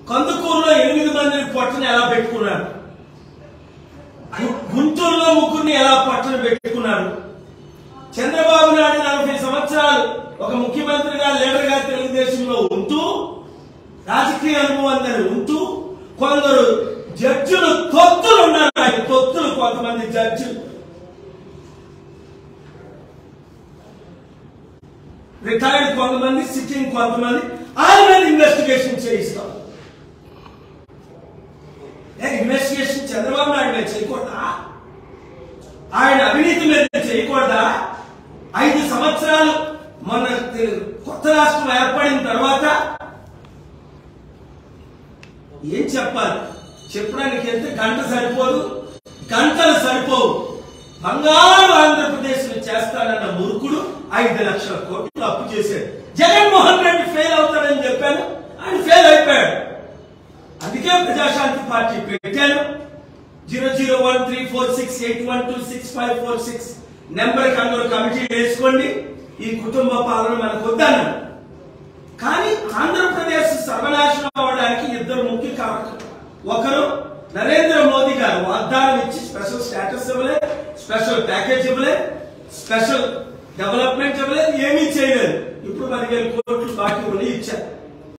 కందుకూరులో ఎనిమిది మందిని పొట్టని ఎలా పెట్టుకున్నారు గు- గుంటూరులో ముగ్గురిని ఎలా పొట్టన పెట్టుకున్నారు చంద్రబాబు నాయుడు నలభై సంవత్సరాలు ఒక ముఖ్యమంత్రిగా లీడర్గా తెలుగుదేశంలో ఉంటూ రాజకీయ అనుభవం ఉంటూ కొందరు జడ్జిలు తొత్తులు ఉన్నారు ఆయన తొత్తులు కొంతమంది జడ్జిలు రిటైర్డ్ కొంతమంది సిట్టింగ్ కొంతమంది ఆయన మీద ఇన్వెస్టిగేషన్ చేయిస్తాం ఏ ఇన్వెస్టిగేషన్ చంద్రబాబు నాయుడు మీద చేయకూడదా ఆయన అవినీతి మీద చేయకూడదా ఐదు సంవత్సరాలు మన తె- కొత్త రాష్ట్రం ఏర్పడిన తర్వాత ఏం చెప్పాలి చెప్పడానికి వెళ్తే గంట సరిపోదు గంటలు సరిపోవు బంగారు ఆంధ్రప్రదేశ్ చేస్తానన్న మురుకుడు ఐదు లక్షల కోట్లు అప్పు చేశాడు జగన్మోహన్ రెడ్డి ఫెయిల్ అవుతాడని చెప్పాను ఆయన ఫెయిల్ అయిపోయాడు అందుకే ప్రజాశాంతి పార్టీ పెట్టాను zero zero one three four six eight one two six five four six number కి అందరూ కమిటీ వేసుకోండి ఈ కుటుంబ పాలన మనకు వద్దన్నాను కానీ ఆంధ్రప్రదేశ్ సర్వనాశనం అవడానికి ఇద్దరు ముఖ్య కారకులు ఒకరు నరేంద్ర మోదీ గారు వాగ్దానం ఇచ్చి స్పెషల్ స్టేటస్ ఇవ్వలేదు స్పెషల్ ప్యాకేజ్ ఇవ్వలేదు స్పెషల్ డెవలప్మెంట్ ఇవ్వలేదు ఏమీ చేయలేదు ఇప్పుడు పదివేల కోట్లు బాకీ ఉండి ఇచ్చారు